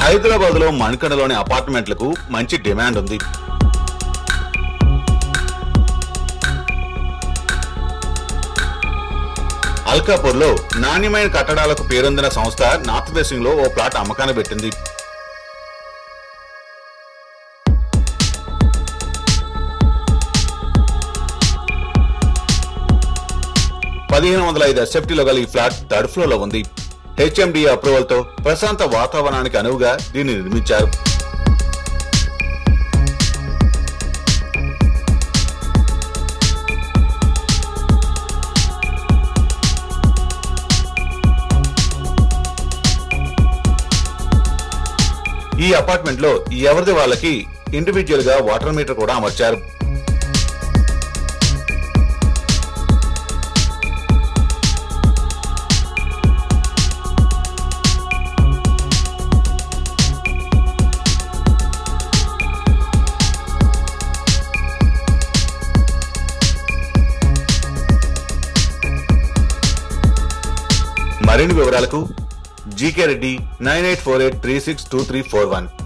హైదరాబాద్ లో మణికొండలోని అపార్ట్మెంట్లకు మంచి డిమాండ్ ఉంది అల్కాపూర్ లో నాణ్యమైన కట్టడాలకు పేరొందిన సంస్థ నార్త్ వెస్టింగ్ లో ఓ ప్లాట్ అమ్మకాన్ని పెట్టింది పదిహేను వందల ఐదు ఎస్ఎఫ్టీలో గల ఈ ఫ్లాట్ థర్డ్ ఫ్లోర్ లో ఉంది హెచ్ఎండి అప్రూవల్ తో ప్రశాంత వాతావరణానికి అనువుగా దీన్ని నిర్మించారు ఈ అపార్ట్మెంట్ లో ఎవరిది వాళ్ళకి ఇండివిజువల్ గా వాటర్ మీటర్ కూడా అమర్చారు మరిన్ని వివరాలకు G K Reddy nine eight four eight three six two three four one